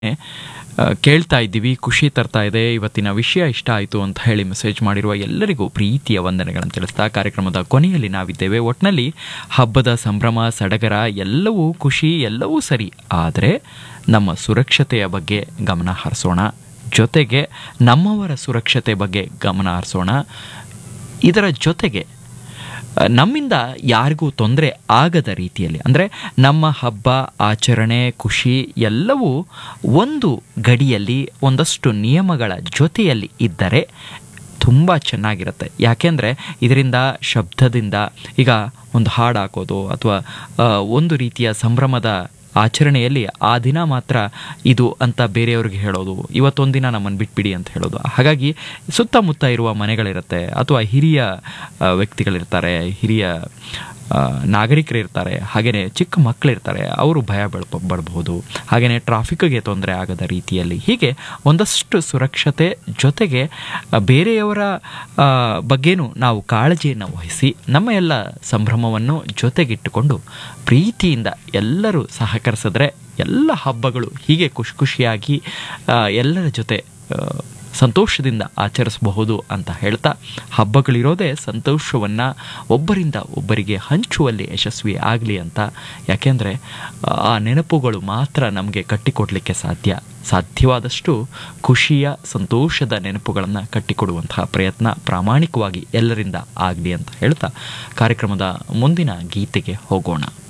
ಆ, ಕೇಳ್ತಾ ಇದ್ದೀವಿ ಖುಷಿ ತರ್ತಾ ಇದೆ ಇವತ್ತಿನ ವಿಷಯ ಇಷ್ಟ ಆಯಿತು ಅಂತ ಹೇಳಿ ಮೆಸೇಜ್ ಮಾಡಿರುವ ಎಲ್ಲರಿಗೂ ಪ್ರೀತಿಯ ವಂದನೆಗಳನ್ನು ತಿಳಿಸ್ತಾ ಕಾರ್ಯಕ್ರಮದ ಕೊನೆಯಲ್ಲಿ ನಾವಿದ್ದೇವೆ ಒಟ್ಟಿನಲ್ಲಿ ಹಬ್ಬದ ಸಂಭ್ರಮ ಸಡಗರ ಎಲ್ಲವೂ ಖುಷಿ ಎಲ್ಲವೂ ಸರಿ ಆದರೆ ನಮ್ಮ ಸುರಕ್ಷತೆಯ ಬಗ್ಗೆ ಗಮನ ಹರಿಸೋಣ ಜೊತೆಗೆ ನಮ್ಮವರ ಸುರಕ್ಷತೆ ಬಗ್ಗೆ ಗಮನ ಹರಿಸೋಣ ಇದರ ಜೊತೆಗೆ ಅ, ನಮ್ಮಿಂದ ಯಾರಿಗೂ ತೊಂದರೆ ಆಗದ ರೀತಿಯಲ್ಲಿ ಅಂದರೆ ನಮ್ಮ ಹಬ್ಬ ಆಚರಣೆ ಖುಷಿ ಎಲ್ಲವೂ ಒಂದು ಗಡಿಯಲ್ಲಿ ಒಂದಷ್ಟು ನಿಯಮಗಳ ಜೊತೆಯಲ್ಲಿ ಇದ್ದರೆ ತುಂಬ ಚೆನ್ನಾಗಿರುತ್ತೆ ಯಾಕೆಂದರೆ ಇದರಿಂದ ಶಬ್ದದಿಂದ ಈಗ ಒಂದು ಹಾಡು ಹಾಕೋದು ಅಥವಾ ಆ, ಒಂದು ರೀತಿಯ ಸಂಭ್ರಮದ ಆಚರಣೆಯಲ್ಲಿ ಆ ದಿನ ಮಾತ್ರ ಇದು ಅಂತ ಬೇರೆಯವ್ರಿಗೆ ಹೇಳೋದು ಇವತ್ತೊಂದಿನ ನಮ್ಮನ್ನು ಬಿಟ್ಬಿಡಿ ಅಂತ ಹೇಳೋದು ಹಾಗಾಗಿ ಸುತ್ತಮುತ್ತ ಇರುವ ಮನೆಗಳಿರುತ್ತೆ ಅಥವಾ ಹಿರಿಯ ಆ, ವ್ಯಕ್ತಿಗಳಿರ್ತಾರೆ ಹಿರಿಯ ಆ, ನಾಗರಿಕರಿರ್ತಾರೆ ಹಾಗೆಯೇ ಚಿಕ್ಕ ಮಕ್ಕಳಿರ್ತಾರೆ ಅವರು ಭಯ ಬೀಳ್ ಬಡಬಹುದು ಹಾಗೆಯೇ ಟ್ರಾಫಿಕ್ಗೆ ತೊಂದರೆ ಆಗದ ರೀತಿಯಲ್ಲಿ ಹೀಗೆ ಒಂದಷ್ಟು ಸುರಕ್ಷತೆ ಜೊತೆಗೆ ಆ, ಬೇರೆಯವರ ಆ, ಬಗ್ಗೆನೂ ನಾವು ಕಾಳಜಿಯನ್ನು ವಹಿಸಿ ನಮ್ಮ ಎಲ್ಲ ಸಂಭ್ರಮವನ್ನು ಜೊತೆಗಿಟ್ಟುಕೊಂಡು ಪ್ರೀತಿಯಿಂದ ಎಲ್ಲರೂ ಸಹಕರಿಸಿದ್ರೆ ಎಲ್ಲ ಹಬ್ಬಗಳು ಹೀಗೆ ಖುಷಿ ಖುಷಿಯಾಗಿ ಆ, ಎಲ್ಲರ ಜೊತೆ ಆ, ಸಂತೋಷದಿಂದ ಆಚರಿಸಬಹುದು ಅಂತ ಹೇಳ್ತಾ ಹಬ್ಬಗಳಿರೋದೇ ಸಂತೋಷವನ್ನು ಒಬ್ಬರಿಂದ ಒಬ್ಬರಿಗೆ ಹಂಚುವಲ್ಲಿ ಯಶಸ್ವಿ ಆಗಲಿ ಅಂತ ಯಾಕೆಂದರೆ ಆ ನೆನಪುಗಳು ಮಾತ್ರ ನಮಗೆ ಕಟ್ಟಿಕೊಡಲಿಕ್ಕೆ ಸಾಧ್ಯ ಸಾಧ್ಯವಾದಷ್ಟು ಖುಷಿಯ ಸಂತೋಷದ ನೆನಪುಗಳನ್ನು ಕಟ್ಟಿಕೊಡುವಂತಹ ಪ್ರಯತ್ನ ಪ್ರಾಮಾಣಿಕವಾಗಿ ಎಲ್ಲರಿಂದ ಆಗಲಿ ಅಂತ ಹೇಳ್ತಾ ಕಾರ್ಯಕ್ರಮದ ಮುಂದಿನ ಗೀತೆಗೆ ಹೋಗೋಣ